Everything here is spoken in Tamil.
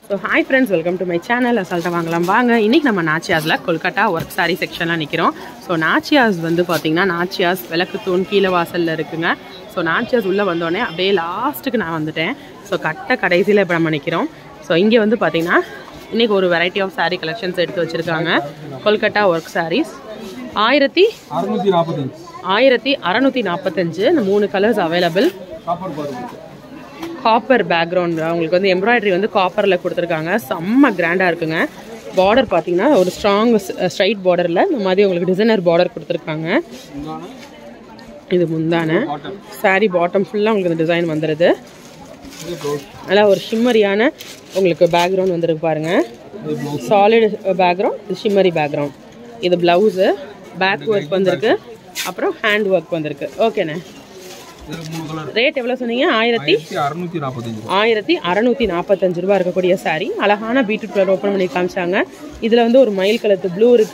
so hi friends welcome to my channel அசால்ட்டாக வாங்கலாம் வாங்க இன்றைக்கி நம்ம நாச்சியாஸில் கொல்கட்டா ஒர்க் சாரி செக்ஷனில் நிற்கிறோம் ஸோ நாச்சியாஸ் வந்து பார்த்திங்கன்னா நாச்சியாஸ் விளக்கு தூண் கீழே வாசலில் இருக்குங்க ஸோ நாச்சியாஸ் உள்ளே வந்தோடனே அப்படியே லாஸ்ட்டுக்கு நான் வந்துட்டேன் ஸோ கட்ட கடைசியில் இப்போ நம்ம நிற்கிறோம் ஸோ இங்கே வந்து பார்த்திங்கன்னா இன்றைக்கி ஒரு வெரைட்டி ஆஃப் saree கலெக்ஷன்ஸ் எடுத்து வச்சுருக்காங்க கொல்கட்டா ஒர்க் sarees ஆயிரத்தி அறுநூத்தி நாற்பத்தஞ்சு ஆயிரத்தி அறநூற்றி நாற்பத்தஞ்சு இந்த மூணு கலர்ஸ் அவைலபிள் காப்பர் பாருங்க காப்பர் பேக்ரவுண்ட் அவங்களுக்கு வந்து எம்ப்ராய்டரி வந்து காப்பரில் கொடுத்துருக்காங்க செம்ம கிராண்டாக இருக்குங்க பார்டர் பார்த்தீங்கன்னா ஒரு ஸ்ட்ராங் ஸ்ட்ரைட் பார்டரில் இந்த மாதிரி உங்களுக்கு டிசைனர் பார்டர் கொடுத்துருக்காங்க உண்டான இது முந்தான காட்டன் saree பாட்டம் ஃபுல்லாக உங்களுக்கு இந்த டிசைன் வந்துடுது இது ப்ளவுஸ் நல்லா ஒரு ஷிம்மரியான உங்களுக்கு பேக்ரவுண்ட் வந்துருக்கு பாருங்க இது ப்ளவுஸ் சாலிட் பேக்ரவுண்ட் இது ஷிம்மரி பேக்ரவுண்ட் இது ப்ளவுஸு பேக் ஒர்க் வந்திருக்கு அப்புறம் ஹேண்ட் ஒர்க் வந்திருக்கு ஓகேண்ணே இது மூணு கலர் ரேட் எவ்வளோ சொன்னீங்க ஆயிரத்தி ஆயிரத்தி அறுநூத்தி நாற்பத்தஞ்சு ஆயிரத்தி அறநூற்றி நாற்பத்தஞ்சு ரூபா இருக்கக்கூடிய saree அழகான பீட்ரூட் கலர் ஓப்பன் பண்ணி காமிச்சாங்க இதில் வந்து ஒரு மயில் கலத்து ப்ளூ இருக்கு